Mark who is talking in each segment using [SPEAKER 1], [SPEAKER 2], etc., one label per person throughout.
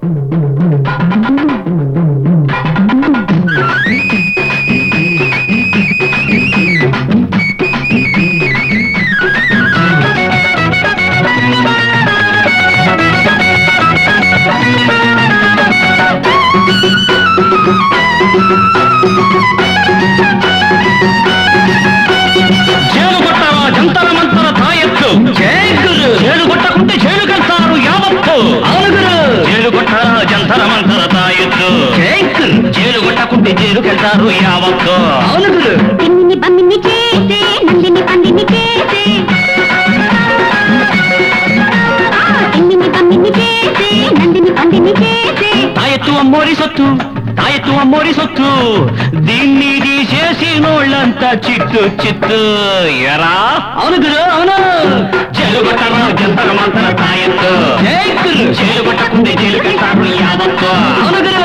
[SPEAKER 1] చేను కొట్టావా జంతర మంతర తాయెత్తు చేను కొట్టకుంటే చేను కల్తారు యావత్తు చేను కొట్టారా జంతర మంతర తాయెత్తు చేను కొట్టకుంటే చేను కల్తారు యావత్తు
[SPEAKER 2] పిన్నిని బమ్మిని చేసే నందిని పందిని చేసే ఆ, పిన్నిని బమ్మిని చేసే నందిని పందిని చేసే
[SPEAKER 1] తాయెత్తు అమ్మోరి సొత్తు తాయెత్తు అమ్మోరి సొత్తు దీన్ని తీసేసి నోళ్ళంతా చిత్తు చిత్తు ఎరా అవును గురు అవును చేలు కొట్టరా జంతర మంతర తాయెత్తు చేలు కొట్టకుంటే చేలు కల్తారు యావత్తు అవును గురు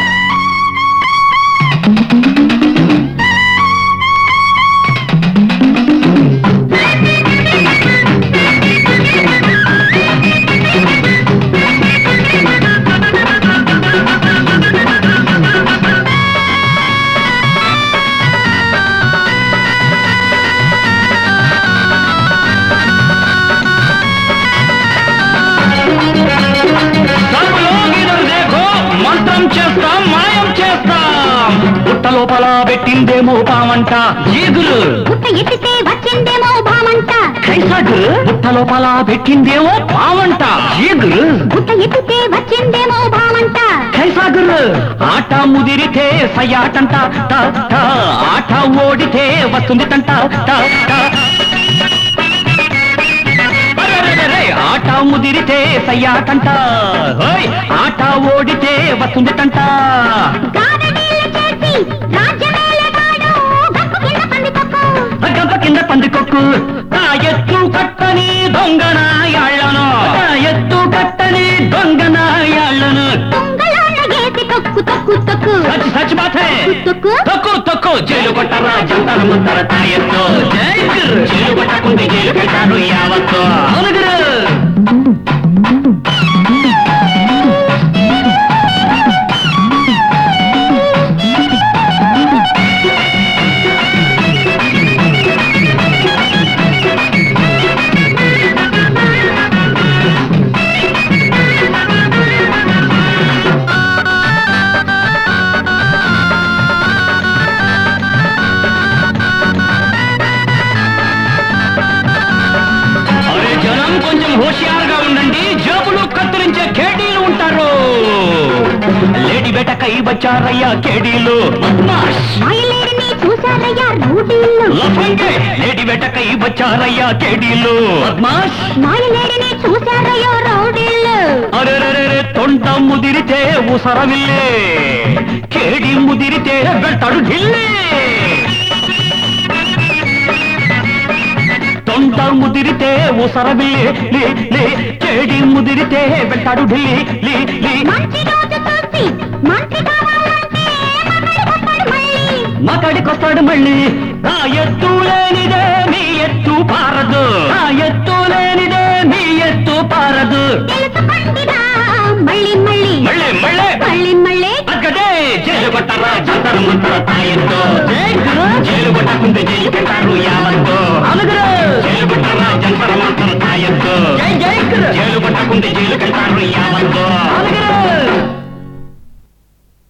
[SPEAKER 1] సర్వలోకిదరు దేఖో, మంత్రం చేస్తాం మాయం చేస్తాం పుట్ట లోపల పెట్టిందేమో పామంట ఈగురు
[SPEAKER 2] గుట్ట ఎత్తితే వచ్చిందేమో భామంట
[SPEAKER 1] కైసాగు పుట్ట లోపల పెట్టిందేమో పామంట ఈగురు
[SPEAKER 2] గుట్ట ఎత్తితే వచ్చిందేమో భామంట
[SPEAKER 1] కైసాగురు ఆట ముదిరితే సయాటంట ట, ట. ఆట ఓడితే వస్తుంది తంట ట, ట. అరెరెరెరె, ఆట ముదిరితే సయ్యాటంట హోయ్ ఆట ఓడితే వస్తుంది తంట
[SPEAKER 2] గారడీలు చేసి రాజ్యమేలగాడు గప్పు కింద పందికొక్కు
[SPEAKER 1] గంప కింద పందికొక్కు నా ఎత్తు కట్టని దొంగనాయాళ్ళను నా ఎత్తు కట్టని దొంగనాయాళ్ళను
[SPEAKER 2] పొంగలాళ్ళ గేసి తొక్కు తొక్కు తొక్కు
[SPEAKER 1] సచ్ సచ్ బాతే
[SPEAKER 2] తొక్కు
[SPEAKER 1] తొక్కు తొక్కు జైలు కొట్టరా జంతర ముంతర తాయెత్తు జైలు కొట్టకుంది జైలు పెట్టారు యావత్తు అవునుగురు అరే జనం కొంచెం హోషియారుగా ఉండండి జేబులు కత్తిరించే కేడీలు ఉంటారు లేడీ బెటకై వచ్చారయ్యా కేడీలు
[SPEAKER 2] మాయలేడిని చూశారయ్యా రూటీళ్ళు
[SPEAKER 1] లఫంగే లేడీ బెటకై వచ్చారయ్యా కేడీలు
[SPEAKER 2] మాయలేడిని చూశారయ్యో రౌడీళ్ళు
[SPEAKER 1] అరెరెరెరె తొంట ముదిరితే ఉసరవిల్లే కేడి ముదిరితే వెళ్తాడు ఢిల్లీ తొంట ముదిరితే ఉసరవిల్లే లే లే కేడి ముదిరితే వెళ్తాడు ఢిల్లీ లీ లీ
[SPEAKER 2] మంచి రోజు చూసి మంచి కావాలంటే మగాడి వస్తాడు మళ్ళీ
[SPEAKER 1] మకడికొస్తాడు మళ్ళీ నా ఎత్తు లేనిదే మీ ఎత్తు పారదు నా ఎత్తు లేనిదే మీ ఎత్తు పారదు
[SPEAKER 2] తెలుసుకోండిరా మళ్ళీ మళ్ళీ
[SPEAKER 1] మళ్ళీ మళ్ళీ
[SPEAKER 2] మళ్ళీ మళ్ళీ
[SPEAKER 1] అక్కడే జైలు కొట్టరా జంతర మంతర తాయెత్తు జైలు కొట్టకుంటే జైలు పెట్టారు యావత్తు జైలు కొట్టరా జంతర మంతర తాయెత్తు జైలు కొట్టకుంటే జైలు పెట్టారు యావత్తు